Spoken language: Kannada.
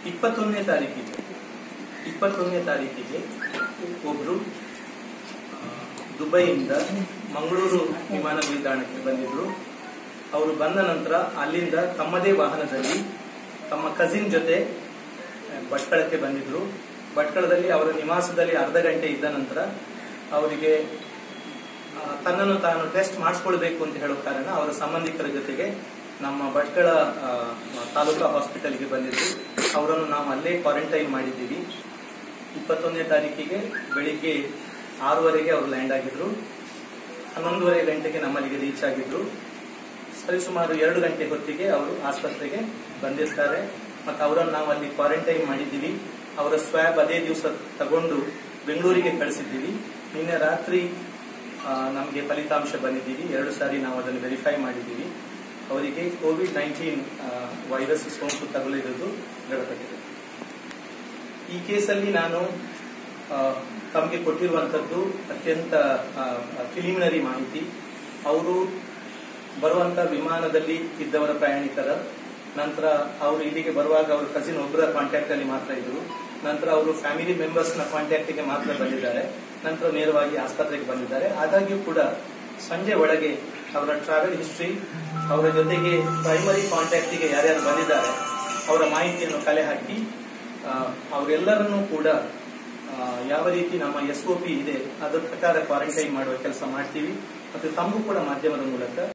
ಇಪ್ಪತ್ತೊಂದನೇ ತಾರೀಕಿಗೆ ಇಪ್ಪತ್ತೊಂದನೇ ತಾರೀಕಿಗೆ ಒಬ್ರು ಆ, ದುಬೈಯಿಂದ ಮಂಗಳೂರು ವಿಮಾನ ನಿಲ್ದಾಣಕ್ಕೆ ಬಂದಿದ್ರು ಅವರು ಬಂದ ನಂತರ ಅಲ್ಲಿಂದ ತಮ್ಮದೇ ವಾಹನದಲ್ಲಿ ತಮ್ಮ ಕಸಿನ್ ಜೊತೆ ಆ, ಭಟ್ಕಳಕ್ಕೆ ಬಂದಿದ್ರು ಭಟ್ಕಳದಲ್ಲಿ ಅವರ ನಿವಾಸದಲ್ಲಿ ಅರ್ಧ ಗಂಟೆ ಇದ್ದ ನಂತರ ಅವರಿಗೆ ಆ, ತನ್ನನ್ನು ತಾನು ಟೆಸ್ಟ್ ಮಾಡಿಸ್ಕೊಳ್ಬೇಕು ಅಂತ ಹೇಳೋ ಕಾರಣ ಅವರ ಸಂಬಂಧಿಕರ ಜೊತೆಗೆ ನಮ್ಮ ಭಟ್ಕಳ ಆ, ತಾಲೂಕಾ ಹಾಸ್ಪಿಟಲ್ಗೆ ಬಂದಿದ್ರು ಅವರನ್ನು ನಾವು ಅಲ್ಲೇ ಕ್ವಾರಂಟೈನ್ ಮಾಡಿದ್ದೀವಿ ಇಪ್ಪತ್ತೊಂದನೇ ತಾರೀಕಿಗೆ ಬೆಳಿಗ್ಗೆ ಆರೂವರೆಗೆ ಅವರು ಲ್ಯಾಂಡ್ ಆಗಿದ್ರು ಹನ್ನೊಂದುವರೆ ಗಂಟೆಗೆ ನಮ್ಮಲ್ಲಿಗೆ ರೀಚ್ ಆಗಿದ್ರು ಸರಿಸುಮಾರು ಎರಡು ಗಂಟೆ ಹೊತ್ತಿಗೆ ಅವರು ಆಸ್ಪತ್ರೆಗೆ ಬಂದಿರ್ತಾರೆ ಮತ್ತು ಅವರನ್ನು ನಾವು ಅಲ್ಲಿ ಕ್ವಾರಂಟೈನ್ ಮಾಡಿದ್ದೀವಿ ಅವರ ಸ್ವ್ಯಾಬ್ ಅದೇ ದಿವಸ ತಗೊಂಡು ಬೆಂಗಳೂರಿಗೆ ಕಳಿಸಿದ್ದೀವಿ ನಿನ್ನೆ ರಾತ್ರಿ ನಮಗೆ ಫಲಿತಾಂಶ ಬಂದಿದ್ದೀವಿ ಎರಡು ಸಾರಿ ನಾವು ಅದನ್ನು ವೆರಿಫೈ ಮಾಡಿದ್ದೀವಿ ಅವರಿಗೆ ಕೋವಿಡ್ ನೈನ್ಟೀನ್ ವೈರಸ್ ಸೋಂಕು ತಗುಲಿರುವುದು ದೃಢಪಟ್ಟಿದೆ ಈ ಕೇಸಲ್ಲಿ ನಾನು ಆ, ತಮಗೆ ಕೊಟ್ಟಿರುವಂತದ್ದು ಅತ್ಯಂತ ಪ್ರಿಲಿಮಿನರಿ ಮಾಹಿತಿ ಅವರು ಬರುವಂತ ವಿಮಾನದಲ್ಲಿ ಇದ್ದವರ ಪ್ರಯಾಣಿಕರ ನಂತರ ಅವರು ಇಲ್ಲಿಗೆ ಬರುವಾಗ ಅವರು ಕಸಿನ್ ಒಬ್ಬರ ಕಾಂಟ್ಯಾಕ್ಟ್ ಅಲ್ಲಿ ಮಾತ್ರ ಇದ್ರು ನಂತರ ಅವರು ಫ್ಯಾಮಿಲಿ ಮೆಂಬರ್ಸ್ ನ ಕಾಂಟ್ಯಾಕ್ಟ್ ಗೆ ಮಾತ್ರ ಬಂದಿದ್ದಾರೆ ನಂತರ ನೇರವಾಗಿ ಆಸ್ಪತ್ರೆಗೆ ಬಂದಿದ್ದಾರೆ ಆದಾಗ್ಯೂ ಕೂಡ ಸಂಜೆ ಒಳಗೆ ಅವರ ಟ್ರಾವೆಲ್ ಹಿಸ್ಟ್ರಿ ಅವರ ಜೊತೆಗೆ ಪ್ರೈಮರಿ ಕಾಂಟ್ಯಾಕ್ಟ್ ಗೆ ಯಾರ್ಯಾರು ಬಂದಿದ್ದಾರೆ ಅವರ ಮಾಹಿತಿಯನ್ನು ಕಲೆ ಹಾಕಿ ಆ, ಅವರೆಲ್ಲರನ್ನೂ ಕೂಡ ಆ, ಯಾವ ರೀತಿ ನಮ್ಮ ಎಸ್ ಒ ಪಿ ಇದೆ ಅದರ ಪ್ರಕಾರ ಕ್ವಾರಂಟೈನ್ ಮಾಡುವ ಕೆಲಸ ಮಾಡ್ತೀವಿ ಮತ್ತು ತಮಗೂ ಕೂಡ ಮಾಧ್ಯಮದ ಮೂಲಕ